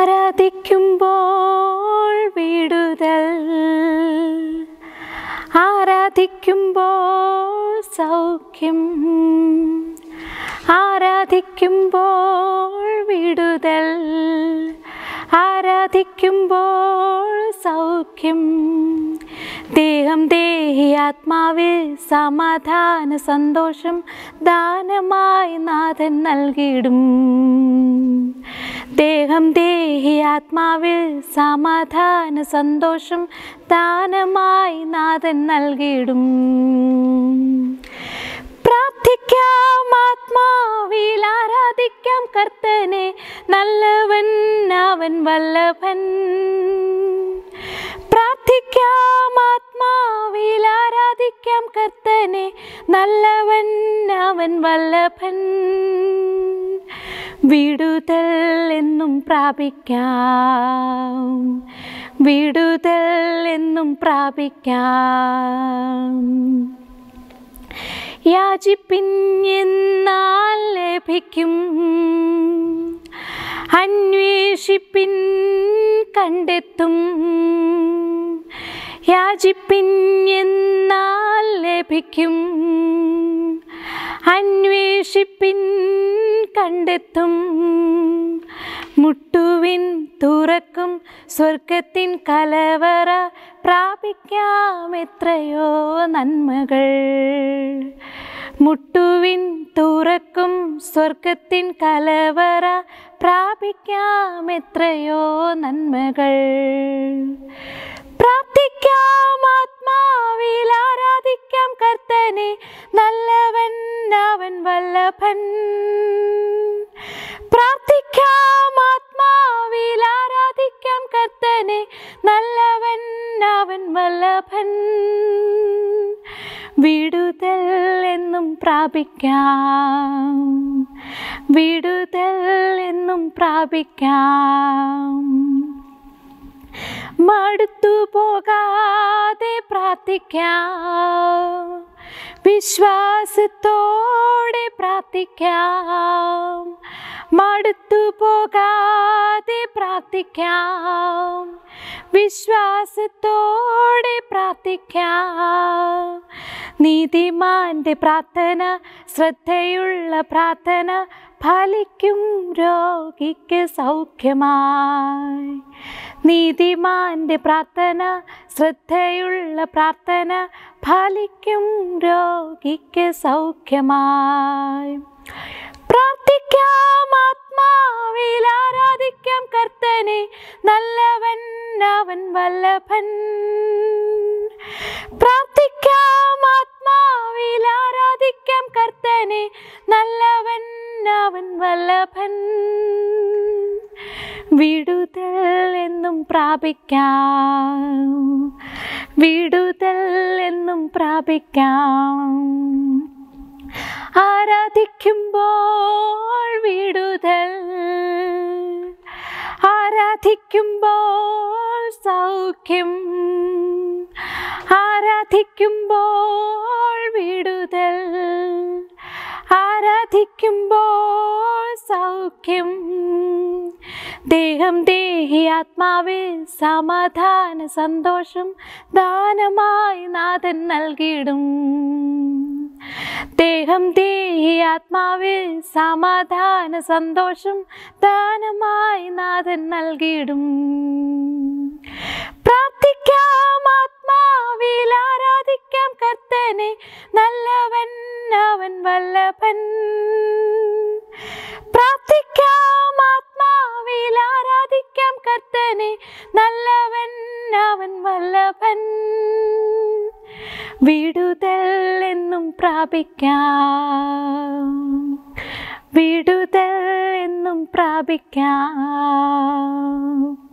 ആരാധിക്കുമ്പോൾ വിടുതൽ ആരാധിക്കുമ്പോൾ സൗഖ്യം ആരാധിക്കുമ്പോൾ വിടുതൽ ആരാധിക്കുമ്പോൾ സൗഖ്യം ദേഹം ദേഹി ആത്മാവിൽ സമാധാന സന്തോഷം ദാനമായി നാഥൻ നൽകിയിടും ദേഹം ദേഹി ആത്മാവിൽ സമാധാന സന്തോഷം ദാനമായി നാഥൻ നൽകിയിടും പ്രാർത്ഥിക്കാം ആത്മാവിൽ ആരാധിക്കാം കർത്തനെ നല്ലവൻ അവൻ വല്ലഭൻ പ്രാർത്ഥിക്കാം ആത്മാവിൽ ആരാധിക്കാം കർത്തനെ നല്ലവൻ അവൻ വല്ലഭൻ വിടുതൽ എന്നും പ്രാപിക്കാം വിടുതൽ എന്നും പ്രാപിക്കാം യാചിപ്പിൻ എന്നാൽ ലഭിക്കും അന്വേഷിപ്പിൻ കണ്ടെത്തും യാചിപ്പിൻ എന്നാൽ ലഭിക്കും അന്വേഷിപ്പിൻ കണ്ടെത്തും മുട്ടുവിൻ തുറക്കും സ്വർഗത്തിൻ കലവറ പ്രാപിക്കാം എത്രയോ നന്മകൾ മുട്ടുവിൻ തുറക്കും സ്വർഗത്തിൻ കലവറ പ്രാപിക്കാം എത്രയോ നന്മകൾ പ്രാർത്ഥിക്കാം ആത്മാവിൽ ആരാധിക്കാം കർത്തനെ നല്ലവൻ അവൻ വല്ലഭൻ പ്രാർത്ഥിക്കാം ആത്മാവിൽ ആരാധിക്കാം കർത്തനെ നല്ലവൻ അവൻ വല്ലഭൻ വിടുതൽ എന്നും പ്രാപിക്കാം വിടുതൽ എന്നും പ്രാപിക്കാം മടുത്തു പോകാതെ പ്രാർത്ഥിക്കാം വിശ്വാസത്തോടെ പ്രാർത്ഥിക്കാം മടുത്തു പോകാതെ പ്രാർത്ഥിക്കാം വിശ്വാസത്തോടെ പ്രാർത്ഥിക്കാം നീതിമാന്റെ പ്രാർത്ഥന ശ്രദ്ധയുള്ള പ്രാർത്ഥന ഫലിക്കും രോഗിക്ക് സൗഖ്യമായി നീതിമാന്റെ പ്രാർത്ഥന ശ്രദ്ധയുള്ള പ്രാർത്ഥന ഫലിക്കും രോഗിക്ക് സൗഖ്യമായി പ്രാർത്ഥിക്കാം ആത്മാവിൽ ആരാധിക്കാം കർത്തനെ നല്ലവൻ അവൻ വല്ലഭൻ പ്രാർത്ഥിക്കാം ആത്മാവിൽ ആരാധിക്കാം കർത്തനെ നല്ലവൻ അവൻ വല്ലഭൻ വിടുതൽ എന്നും പ്രാപിക്കാം വിടുതൽ എന്നും പ്രാപിക്കാം ആരാധിക്കുമ്പോൾ വിടുതൽ ആരാധിക്കുമ്പോൾ സൗഖ്യം ആരാധിക്കുമ്പോൾ വിടുതൽ ആരാധിക്കുമ്പോൾ സൗഖ്യം ദേഹം ദേഹി ആത്മാവിൽ സമാധാന സന്തോഷം ദാനമായി നാഥൻ നൽകിയിടും ദേഹം ദേഹി ആത്മാവിൽ സമാധാന സന്തോഷം ദാനമായി നാഥൻ നൽകിയിടും പ്രാർത്ഥിക്കാം ആത്മാവിൽ ആരാധിക്കാം കർത്തനെ നല്ലവൻ അവൻ വല്ലഭൻ പ്രാർത്ഥിക്കാം ആത്മാവിൽ ആരാധിക്കാം കർത്തനെ നല്ലവൻ അവൻ വല്ലഭൻ വിടുതൽ എന്നും പ്രാപിക്കാം വിടുതൽ എന്നും പ്രാപിക്കാം